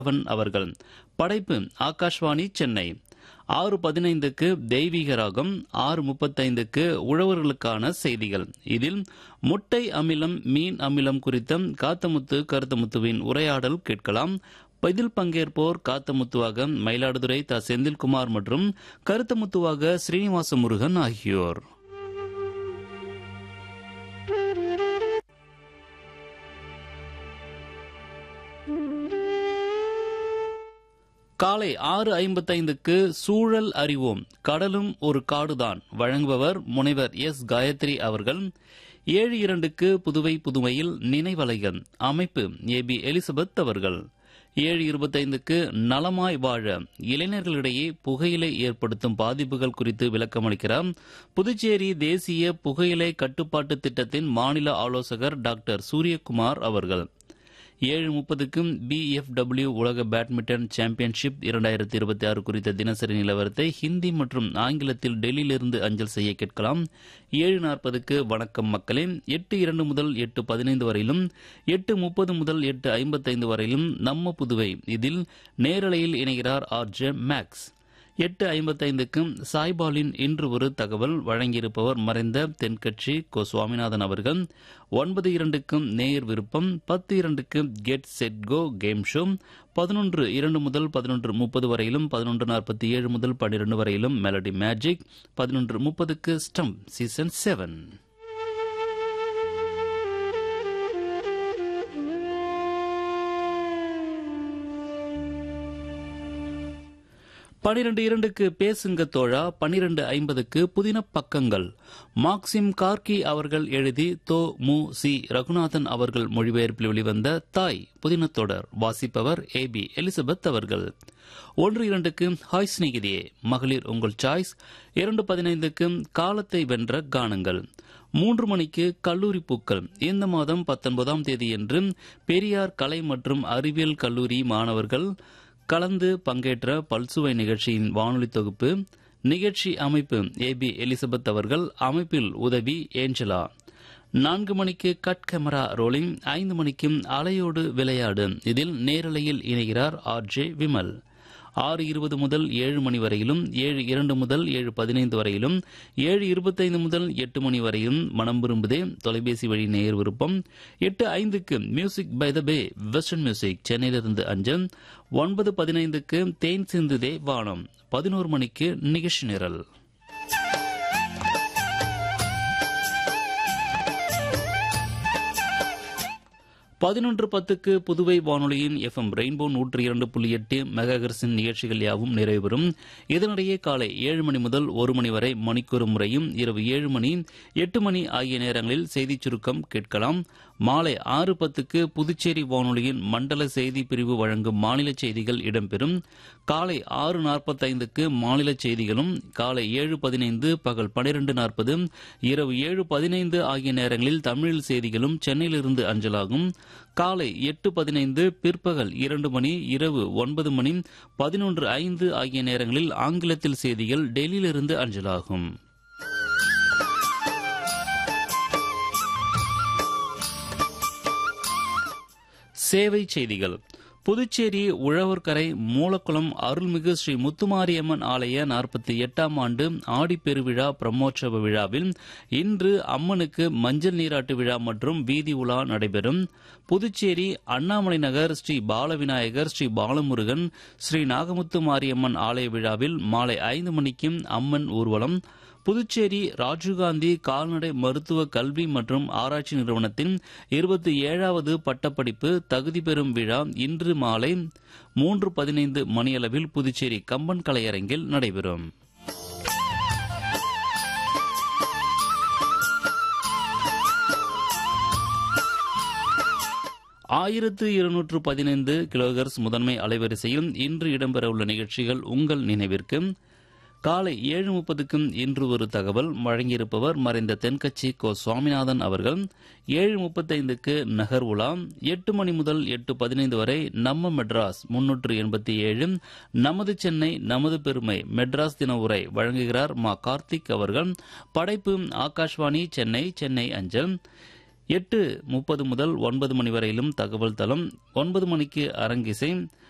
அவன் அவர்கள் படைப்பு ஆகாஷ்வாணி சென்னை ஆறு பதினைந்துக்கு தெய்வீக ராகம் ஆறு முப்பத்தைந்துக்கு உழவர்களுக்கான செய்திகள் இதில் முட்டை அமிலம் மீன் அமிலம் குறித்த காத்தமுத்து கருத்தமுத்துவின் உரையாடல் கேட்கலாம் இதில் பங்கேற்போர் காத்தமுத்துவாக மயிலாடுதுறை த செந்தில்குமார் மற்றும் கருத்தமுத்துவாக ஸ்ரீனிவாச முருகன் ஆகியோர் காலை ஆறு ஐம்பத்தைந்துக்கு சூழல் அறிவோம் கடலும் ஒரு காடுதான் வழங்குபவர் முனைவர் எஸ் காயத்ரி அவர்கள் ஏழு இரண்டுக்கு புதுவை புதுவையில் நினைவலைகள் அமைப்பு ஏ பி எலிசபெத் அவர்கள் ஏழு இருபத்தைந்துக்கு நலமாய் வாழ இளைஞர்களிடையே புகையிலை ஏற்படுத்தும் பாதிப்புகள் குறித்து விளக்கமளிக்கிறார் புதுச்சேரி தேசிய புகையிலை கட்டுப்பாட்டு திட்டத்தின் மாநில ஆலோசகர் டாக்டர் சூரியகுமார் அவர்கள் ஏழு முப்பதுக்கும் பிஎஃப்டபிள்யூ உலக பேட்மிண்டன் சாம்பியன்ஷிப் இரண்டாயிரத்தி இருபத்தி ஆறு குறித்த தினசரி நிலவரத்தை ஹிந்தி மற்றும் ஆங்கிலத்தில் டெல்லியிலிருந்து அஞ்சல் செய்ய கேட்கலாம் ஏழு நாற்பதுக்கு வணக்கம் மக்களே எட்டு இரண்டு முதல் எட்டு பதினைந்து வரையிலும் எட்டு முப்பது முதல் எட்டு ஐம்பத்தைந்து வரையிலும் நம்ம புதுவை இதில் நேரலையில் இணைகிறார் ஆர் ஜே மேக்ஸ் எட்டு ஐம்பத்தைந்துக்கும் சாய்பாலின் இன்று ஒரு தகவல் வழங்கியிருப்பவர் மறைந்த தென்கட்சி கோ சுவாமிநாதன் அவர்கள் ஒன்பது இரண்டுக்கும் நேயர் விருப்பம் பத்து இரண்டுக்கு get set go game show பதினொன்று இரண்டு முதல் பதினொன்று முப்பது வரையிலும் பதினொன்று நாற்பத்தி ஏழு முதல் பன்னிரண்டு வரையிலும் மெலடி மேஜிக் பதினொன்று முப்பதுக்கு ஸ்டம் சீசன் செவன் பனிரெண்டு இரண்டுக்கு பேசுங்க தோழா பனிரெண்டு ஐம்பதுக்கு புதின பக்கங்கள் மார்க்சிம் கார்கி அவர்கள் எழுதி தோ மு சி ரகுநாதன் அவர்கள் மொழிபெயர்ப்பில் வெளிவந்த தாய் புதின தொடர் வாசிப்பவர் ஏ பி எலிசபெத் அவர்கள் ஒன்று இரண்டுக்கு ஹாய் சிநேகிதியே மகளிர் உங்கள் சாய்ஸ் இரண்டு பதினைந்துக்கு காலத்தை வென்ற கானங்கள் மூன்று மணிக்கு கல்லூரி பூக்கள் இந்த மாதம் பத்தொன்பதாம் தேதியன்று பெரியார் கலை மற்றும் அறிவியல் கல்லூரி மாணவர்கள் கலந்து பங்கேற்ற பல்சுவை நிகழ்ச்சியின் வானொலி தொகுப்பு நிகழ்ச்சி அமைப்பு ஏ பி எலிசபெத் அவர்கள் அமைப்பில் உதவி ஏஞ்சலா நான்கு மணிக்கு கட் கேமரா ரோலிங் ஐந்து மணிக்கும் அலையோடு விளையாடு இதில் நேரலையில் இணைகிறார் ஆர் ஜே விமல் ஆறு இருபது முதல் ஏழு மணி வரையிலும் ஏழு இரண்டு முதல் ஏழு பதினைந்து வரையிலும் ஏழு இருபத்தைந்து முதல் எட்டு மணி வரையும் மனம் விரும்புதே தொலைபேசி வழி நேயர் விருப்பம் எட்டு ஐந்துக்கு music by the bay western music சென்னையிலிருந்து அஞ்சல் ஒன்பது பதினைந்துக்கு தேன் சிந்துதே வானம் பதினோரு மணிக்கு நிகழ்ச்சி நிரல் பதினொன்று பத்துக்கு புதுவை வானொலியின் எஃப் எம் ரெயின்போ நூற்றி இரண்டு புள்ளி எட்டு மெகாகர்ஸின் நிகழ்ச்சிகள் யாவும் நிறைவு பெறும் இதனிடையே காலை ஏழு மணி முதல் ஒரு மணி வரை மணிக்கூறு முறையும் இரவு ஏழு மணி எட்டு மணி ஆகிய நேரங்களில் செய்திச் சுருக்கம் கேட்கலாம் மாலை ஆறு பத்துக்கு புதுச்சேரி வானொலியின் மண்டல செய்தி பிரிவு வழங்கும் மாநில செய்திகள் இடம்பெறும் காலை ஆறு நாற்பத்தைந்துக்கு மாநில செய்திகளும் காலை ஏழு பதினைந்து பகல் பனிரெண்டு நாற்பது இரவு ஏழு பதினைந்து ஆகிய நேரங்களில் தமிழில் செய்திகளும் சென்னையிலிருந்து அஞ்சலாகும் காலை எட்டு பதினைந்து பிற்பகல் இரண்டு மணி இரவு ஒன்பது மணி பதினொன்று ஐந்து ஆகிய நேரங்களில் ஆங்கிலத்தில் செய்திகள் டெல்லியிலிருந்து அஞ்சலாகும் சேவை செய்திகள் புதுச்சேரி உழவர்கரை மூலக்குளம் அருள்மிகு ஸ்ரீ முத்துமாரியம்மன் ஆலய நாற்பத்தி எட்டாம் ஆண்டு ஆடிப்பெருவிழா பிரம்மோற்சவ விழாவில் இன்று அம்மனுக்கு மஞ்சள் நீராட்டு விழா மற்றும் வீதி உலா நடைபெறும் புதுச்சேரி அண்ணாமலை நகர் ஸ்ரீ பாலவிநாயகர் ஸ்ரீ பாலமுருகன் ஸ்ரீ நாகமுத்து மாரியம்மன் ஆலய விழாவில் மாலை ஐந்து மணிக்கும் அம்மன் ஊர்வலம் புதுச்சேரி ராஜீவ்காந்தி கால்நடை மருத்துவ கல்வி மற்றும் ஆராய்ச்சி நிறுவனத்தின் இருபத்தி ஏழாவது பட்டப்படிப்பு தகுதி பெறும் விழா இன்று மாலை மூன்று பதினைந்து மணியளவில் புதுச்சேரி கம்பன் கலையரங்கில் நடைபெறும் ஆயிரத்து இருநூற்று பதினைந்து கிலோகர்ஸ் முதன்மை அலைவரிசையில் இன்று இடம்பெறவுள்ள நிகழ்ச்சிகள் உங்கள் நினைவிற்கு காலை ஏழு முப்பதுக்கும் இன்று ஒரு தகவல் வழங்கியிருப்பவர் மறைந்த தென்கட்சி கோ சுவாமிநாதன் அவர்கள் ஏழு முப்பத்தைந்துக்கு நகர் உலா எட்டு மணி முதல் எட்டு பதினைந்து வரை நம்ம மெட்ராஸ் முன்னூற்று எண்பத்தி ஏழு நமது சென்னை நமது பெருமை மெட்ராஸ் தின உரை வழங்குகிறார் மா கார்த்திக் அவர்கள் படைப்பு ஆகாஷ்வாணி சென்னை சென்னை அஞ்சல் எட்டு முப்பது முதல் ஒன்பது மணி வரையிலும் தகவல் தளம் ஒன்பது மணிக்கு அரங்கிசை